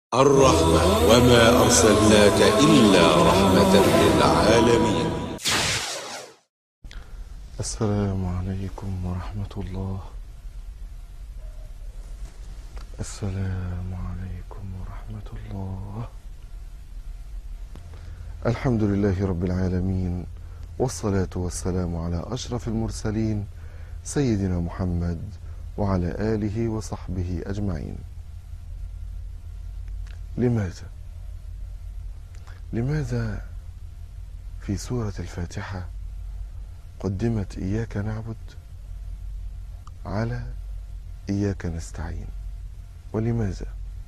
الرحمة وما أرسلناك إلا رحمة للعالمين السلام عليكم ورحمة الله السلام عليكم ورحمة الله الحمد لله رب العالمين والصلاة والسلام على أشرف المرسلين سيدنا محمد وعلى آله وصحبه أجمعين لماذا؟ لماذا في سورة الفاتحة قدمت إياك نعبد على إياك نستعين ولماذا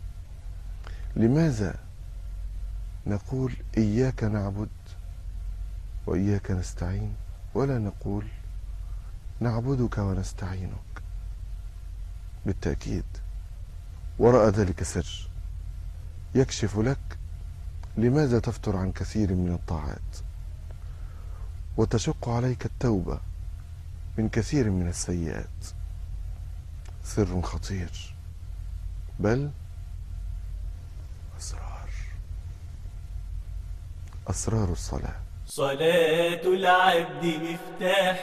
لماذا نقول إياك نعبد وإياك نستعين ولا نقول نعبدك ونستعينك بالتأكيد وراء ذلك سر يكشف لك لماذا تفتر عن كثير من الطاعات وتشق عليك التوبة من كثير من السيئات سر خطير بل أسرار أسرار الصلاة صلاة العبد مفتاح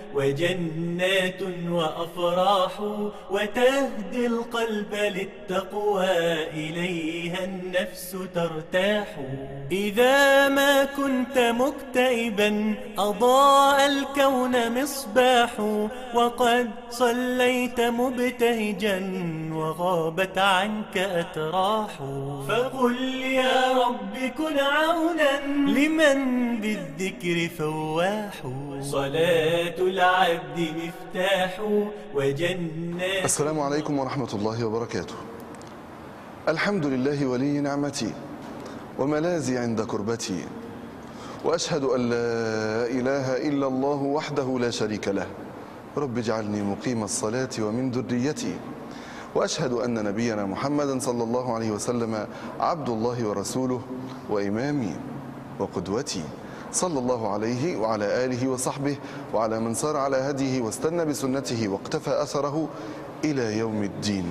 وجنات وأفراح وتهدي القلب للتقوى إليها النفس ترتاح إذا ما كنت مكتئبا أضاء الكون مصباح وقد صليت مبتهجا وغابت عنك أتراح فقل يا رب كن عونا لمن بالذكر فواح صلاة العبد مفتاح وجنات السلام عليكم ورحمة الله وبركاته الحمد لله ولي نعمتي وملاذي عند كربتي وأشهد أن لا إله إلا الله وحده لا شريك له رب اجعلني مقيم الصلاة ومن ذريتي وأشهد أن نبينا محمدا صلى الله عليه وسلم عبد الله ورسوله وإمامي وقدوتي صلى الله عليه وعلى آله وصحبه وعلى من سار على هديه واستنى بسنته واقتفى أثره إلى يوم الدين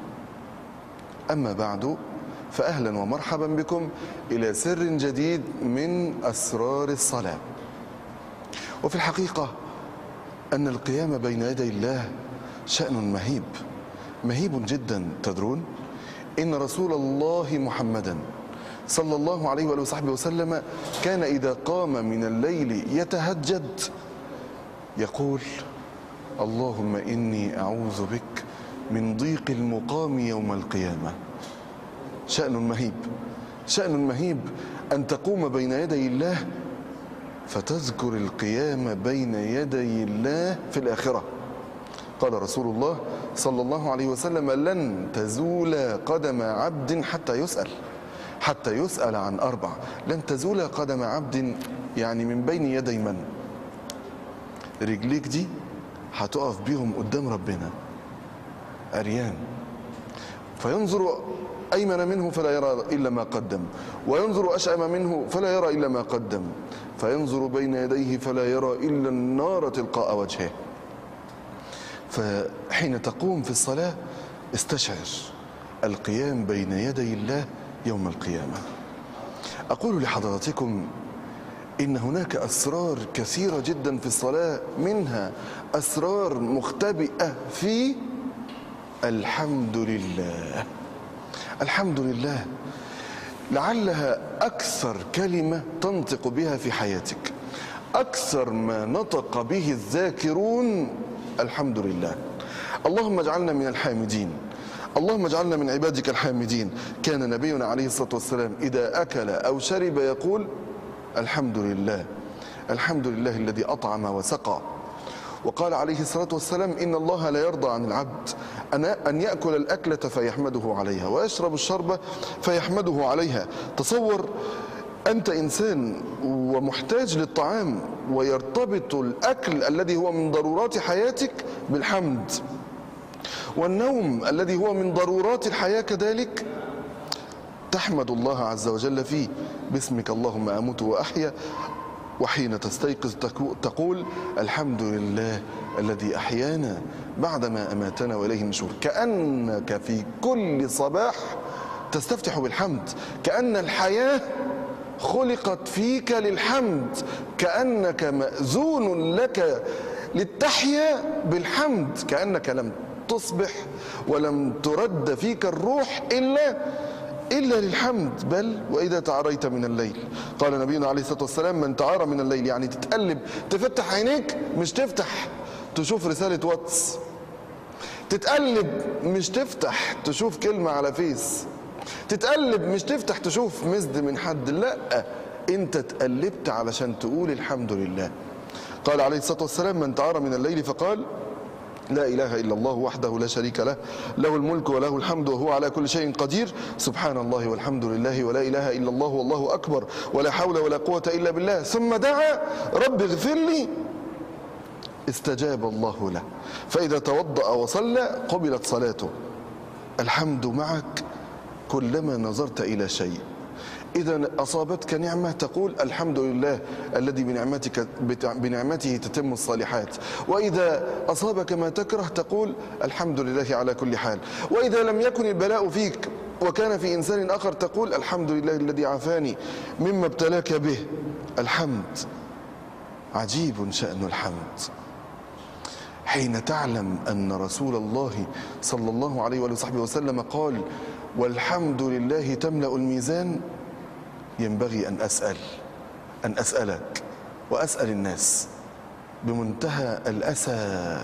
أما بعد فأهلا ومرحبا بكم إلى سر جديد من أسرار الصلاة وفي الحقيقة أن القيام بين يدي الله شأن مهيب مهيب جدا تدرون إن رسول الله محمدا صلى الله عليه وآله وصحبه وسلم كان إذا قام من الليل يتهجد يقول اللهم إني أعوذ بك من ضيق المقام يوم القيامة شأن مهيب شأن مهيب أن تقوم بين يدي الله فتذكر القيام بين يدي الله في الآخرة قال رسول الله صلى الله عليه وسلم لن تزول قدم عبد حتى يسأل حتى يسأل عن أربع لن تزول قدم عبد يعني من بين يدي من رجليك دي هتقف بيهم قدام ربنا أريان فينظر أيمن منه فلا يرى إلا ما قدم وينظر أشأم منه فلا يرى إلا ما قدم فينظر بين يديه فلا يرى إلا النار تلقاء وجهه فحين تقوم في الصلاة استشعر القيام بين يدي الله يوم القيامة أقول لحضراتكم إن هناك أسرار كثيرة جدا في الصلاة منها أسرار مختبئة في الحمد لله الحمد لله لعلها أكثر كلمة تنطق بها في حياتك أكثر ما نطق به الذاكرون الحمد لله اللهم اجعلنا من الحامدين اللهم اجعلنا من عبادك الحامدين كان نبينا عليه الصلاة والسلام إذا أكل أو شرب يقول الحمد لله الحمد لله الذي أطعم وسقى وقال عليه الصلاة والسلام إن الله لا يرضى عن العبد أن يأكل الأكلة فيحمده عليها ويشرب الشربة فيحمده عليها تصور أنت إنسان ومحتاج للطعام ويرتبط الأكل الذي هو من ضرورات حياتك بالحمد والنوم الذي هو من ضرورات الحياة كذلك تحمد الله عز وجل فيه باسمك اللهم أموت وأحيا وحين تستيقظ تقول الحمد لله الذي أحيانا بعدما أماتنا وإليه النشور كأنك في كل صباح تستفتح بالحمد كأن الحياة خلقت فيك للحمد كأنك مأذون لك للتحيا بالحمد كأنك لم تصبح ولم ترد فيك الروح إلا إلا للحمد بل وإذا تعريت من الليل قال نبينا عليه الصلاة والسلام من تعارى من الليل يعني تتقلب تفتح عينيك مش تفتح تشوف رسالة واتس تتقلب مش تفتح تشوف كلمة على فيس تتقلب مش تفتح تشوف مزد من حد لا انت اتقلبت علشان تقول الحمد لله قال عليه الصلاة والسلام من تعارى من الليل فقال لا إله إلا الله وحده لا شريك له له الملك وله الحمد وهو على كل شيء قدير سبحان الله والحمد لله ولا إله إلا الله والله أكبر ولا حول ولا قوة إلا بالله ثم دعا رب اغفر لي استجاب الله له فإذا توضأ وصلى قبلت صلاته الحمد معك كلما نظرت إلى شيء إذا أصابتك نعمة تقول الحمد لله الذي بنعمتك بنعمته تتم الصالحات وإذا أصابك ما تكره تقول الحمد لله على كل حال وإذا لم يكن البلاء فيك وكان في إنسان آخر تقول الحمد لله الذي عافاني مما ابتلاك به الحمد عجيب شأن الحمد حين تعلم أن رسول الله صلى الله عليه وآله وصحبه وسلم قال والحمد لله تملأ الميزان ينبغي أن أسأل أن أسألك وأسأل الناس بمنتهى الأسى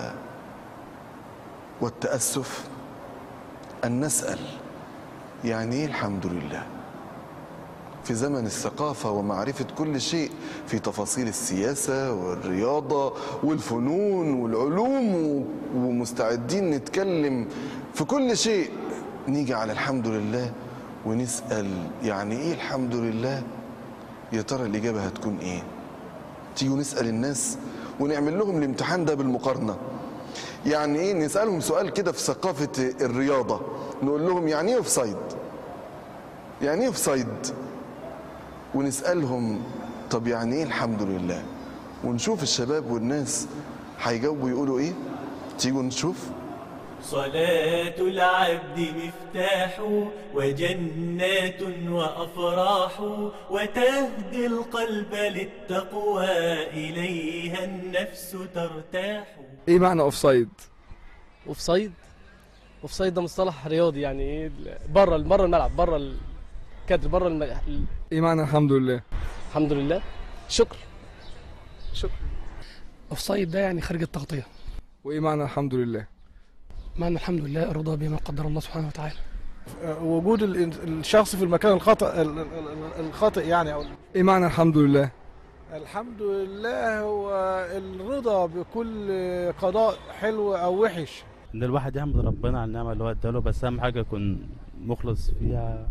والتأسف أن نسأل يعني إيه الحمد لله في زمن الثقافة ومعرفة كل شيء في تفاصيل السياسة والرياضة والفنون والعلوم ومستعدين نتكلم في كل شيء نيجي على الحمد لله ونسأل يعني ايه الحمد لله يا ترى الإجابة هتكون ايه تيجوا نسأل الناس ونعمل لهم الامتحان ده بالمقارنة يعني ايه نسألهم سؤال كده في ثقافة الرياضة نقول لهم يعني ايه اوفسايد يعني ايه اوفسايد ونسألهم طب يعني ايه الحمد لله ونشوف الشباب والناس هيجاوبوا يقولوا ايه تيجوا نشوف صلاة العبد مفتاح وجنات وأفراح وتهدي القلب للتقوى إليها النفس ترتاح ايه معنى اوف سايد اوف سايد اوف سايد ده مصطلح رياضي يعني ايه بره بره الملعب بره الكادر بره الم... ايه معنى الحمد لله الحمد لله شكر شكر اوف سايد ده يعني خارج التغطيه وايه معنى الحمد لله معنى الحمد لله الرضا بما قدر الله سبحانه وتعالى وجود ال- الشخص في المكان الخطأ ال- ال- ال- الخاطئ يعني او ايه معنى الحمد لله الحمد لله هو الرضا بكل قضاء حلو او وحش ان الواحد يحمد ربنا على النعمه اللي هو اداله بس اهم حاجه يكون مخلص فيها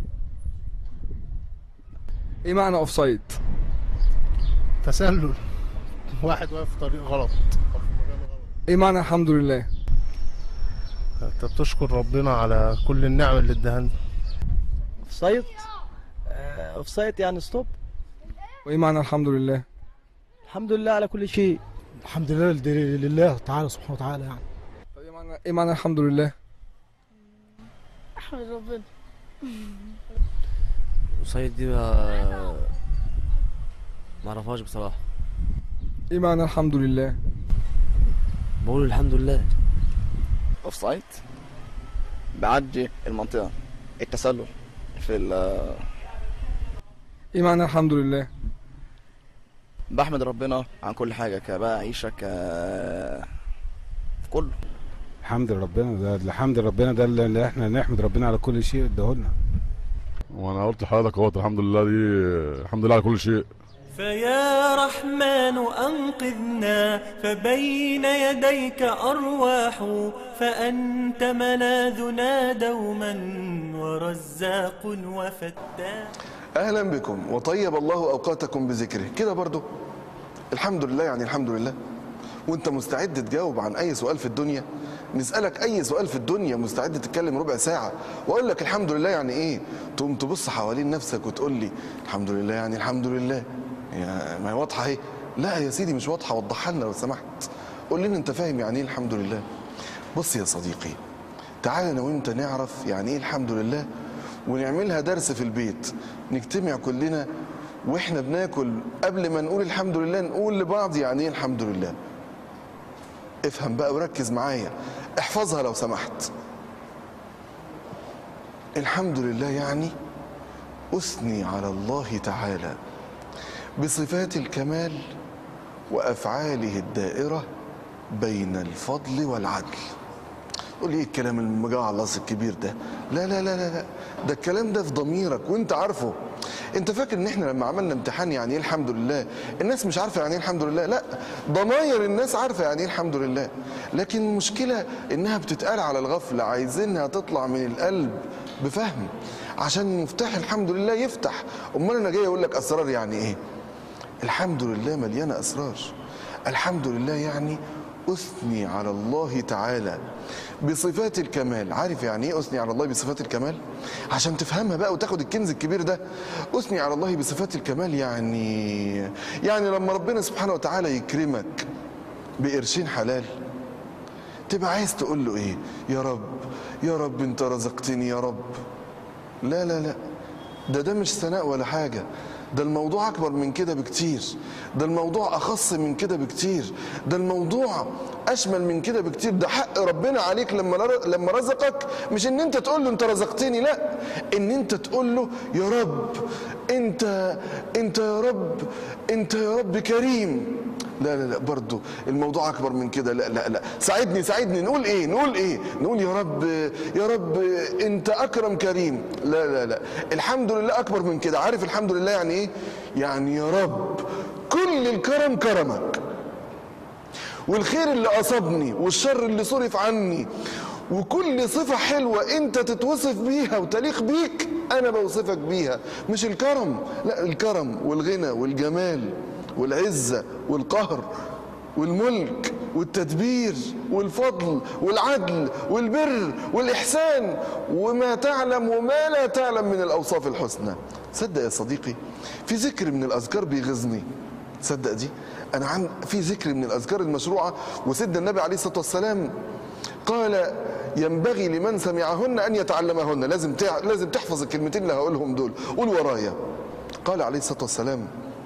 ايه معنى اوف سايد تسلل واحد واقف في طريق غلط ايه معنى الحمد لله انت بتشكر ربنا على كل النعم اللي اداها لنا اوف سايد اوف سايد يعني ستوب وايه معنى الحمد لله الحمد لله على كل شيء الحمد لله لله تعالى سبحانه وتعالى يعني طب ايه معنى ايه معنى الحمد لله احمد ربنا وسيد دي ما معرفهاش بصراحة ايه معنى الحمد لله بقول الحمد لله اوف سايد بعدي المنطقة التسلل في ال ايه معنى الحمد لله بحمد ربنا عن كل حاجة كبقى عيشة ك في كله الحمد لربنا ده الحمد لربنا ده اللي احنا نحمد ربنا على كل شيء اداهولنا وانا قلت لحضرتك اهوت الحمد لله دي الحمد لله على كل شيء فيا رحمن أنقذنا فبين يديك أرواح فأنت ملاذنا دوما ورزاق وفتاح اهلا بكم وطيب الله اوقاتكم بذكره كده برضو الحمد لله يعني الحمد لله وانت مستعد تجاوب عن اي سؤال في الدنيا نسالك اي سؤال في الدنيا مستعد تتكلم ربع ساعه واقول لك الحمد لله يعني ايه تقوم تبص حوالين نفسك وتقول لي الحمد لله يعني الحمد لله يا ما هي واضحه اهي لا يا سيدي مش واضحه وضحها لنا لو سمحت قول لنا انت فاهم يعني ايه الحمد لله بص يا صديقي تعال انا وانت نعرف يعني ايه الحمد لله ونعملها درس في البيت نجتمع كلنا واحنا بناكل قبل ما نقول الحمد لله نقول لبعض يعني ايه الحمد لله افهم بقى وركز معايا احفظها لو سمحت الحمد لله يعني اثني على الله تعالى بصفات الكمال وافعاله الدائره بين الفضل والعدل قول ايه الكلام المجعلص الكبير ده لا لا لا لا لا ده الكلام ده في ضميرك وانت عارفه انت فاكر ان احنا لما عملنا امتحان يعني ايه الحمد لله الناس مش عارفه يعني ايه الحمد لله لا ضماير الناس عارفه يعني ايه الحمد لله لكن المشكله انها بتتقال على الغفله عايزينها تطلع من القلب بفهم عشان مفتاح الحمد لله يفتح امال انا جاي اقول لك اسرار يعني ايه الحمد لله مليانه اسرار الحمد لله يعني اثني على الله تعالى بصفات الكمال عارف يعني ايه اثني على الله بصفات الكمال عشان تفهمها بقى وتاخد الكنز الكبير ده اثني على الله بصفات الكمال يعني يعني لما ربنا سبحانه وتعالى يكرمك بقرشين حلال تبقى عايز تقول له ايه يا رب يا رب انت رزقتني يا رب لا لا لا ده ده مش ثناء ولا حاجه ده الموضوع اكبر من كده بكتير ده الموضوع اخص من كده بكتير ده الموضوع اشمل من كده بكتير ده حق ربنا عليك لما لما رزقك مش ان انت تقول له انت رزقتني لا ان انت تقول له يا رب انت انت يا رب انت يا رب كريم لا لا لا برضه الموضوع اكبر من كده لا لا لا ساعدني ساعدني نقول ايه نقول ايه نقول يا رب يا رب انت اكرم كريم لا لا لا الحمد لله اكبر من كده عارف الحمد لله يعني ايه يعني يا رب كل الكرم كرمك والخير اللي اصابني والشر اللي صرف عني وكل صفة حلوة انت تتوصف بيها وتليق بيك انا بوصفك بيها مش الكرم لا الكرم والغنى والجمال والعزة والقهر والملك والتدبير والفضل والعدل والبر والإحسان وما تعلم وما لا تعلم من الأوصاف الحسنى صدق يا صديقي في ذكر من الأذكار بيغزني تصدق دي أنا عن في ذكر من الأذكار المشروعة وسيدنا النبي عليه الصلاة والسلام قال ينبغي لمن سمعهن أن يتعلمهن لازم تع... لازم تحفظ الكلمتين اللي هقولهم دول قول ورايا قال عليه الصلاة والسلام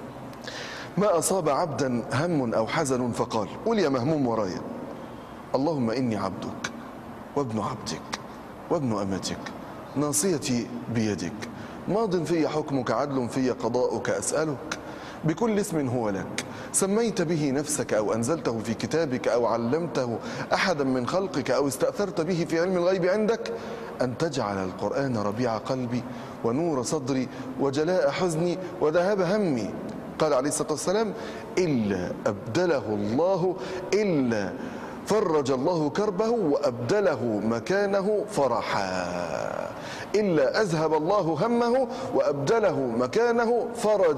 ما أصاب عبدا هم أو حزن فقال قل يا مهموم ورايا اللهم إني عبدك وابن عبدك وابن أمتك ناصيتي بيدك ماض في حكمك عدل في قضاؤك أسألك بكل اسم هو لك سميت به نفسك أو أنزلته في كتابك أو علمته أحدا من خلقك أو استأثرت به في علم الغيب عندك أن تجعل القرآن ربيع قلبي ونور صدري وجلاء حزني وذهاب همي قال عليه الصلاة والسلام إلا أبدله الله إلا فرج الله كربه وأبدله مكانه فرحا إلا أذهب الله همه وأبدله مكانه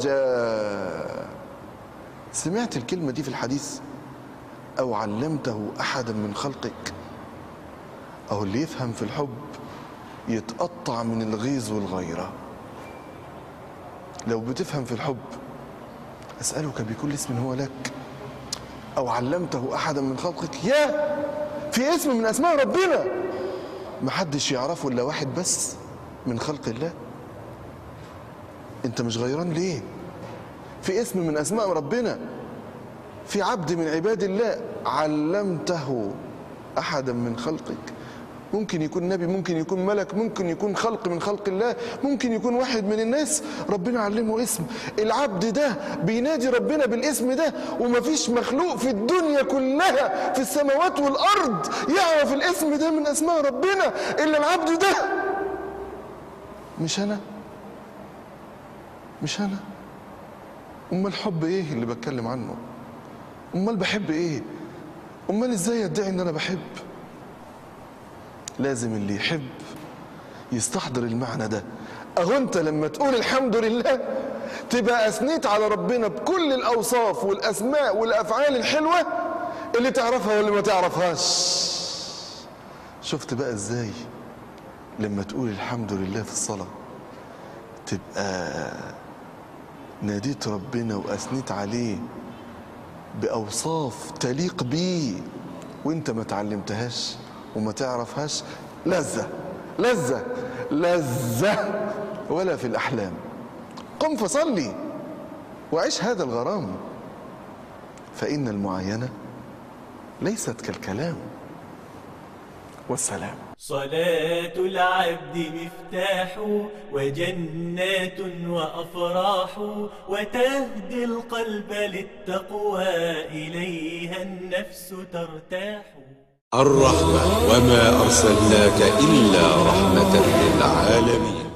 فرجا سمعت الكلمة دي في الحديث أو علمته أحدا من خلقك أو اللي يفهم في الحب يتقطع من الغيظ والغيرة لو بتفهم في الحب أسألك بكل اسم هو لك أو علمته أحدا من خلقك يا في اسم من أسماء ربنا محدش يعرفه إلا واحد بس من خلق الله أنت مش غيران ليه في اسم من أسماء ربنا في عبد من عباد الله علمته أحدا من خلقك ممكن يكون نبي ممكن يكون ملك ممكن يكون خلق من خلق الله ممكن يكون واحد من الناس ربنا علمه اسم العبد ده بينادي ربنا بالاسم ده ومفيش مخلوق في الدنيا كلها في السماوات والارض يعرف الاسم ده من اسماء ربنا الا العبد ده مش انا مش انا امال الحب ايه اللي بتكلم عنه امال بحب ايه امال ازاي ادعي ان انا بحب لازم اللي يحب يستحضر المعنى ده اهو انت لما تقول الحمد لله تبقى اثنيت على ربنا بكل الاوصاف والاسماء والافعال الحلوه اللي تعرفها واللي ما تعرفهاش شفت بقى ازاي لما تقول الحمد لله في الصلاه تبقى ناديت ربنا واثنيت عليه باوصاف تليق بيه وانت ما تعلمتهاش وما تعرفهاش لذة لذة لذة ولا في الأحلام قم فصلي وعيش هذا الغرام فإن المعاينة ليست كالكلام والسلام صلاة العبد مفتاح وجنات وأفراح وتهدي القلب للتقوى إليها النفس ترتاح الرحمة وما أرسلناك إلا رحمة للعالمين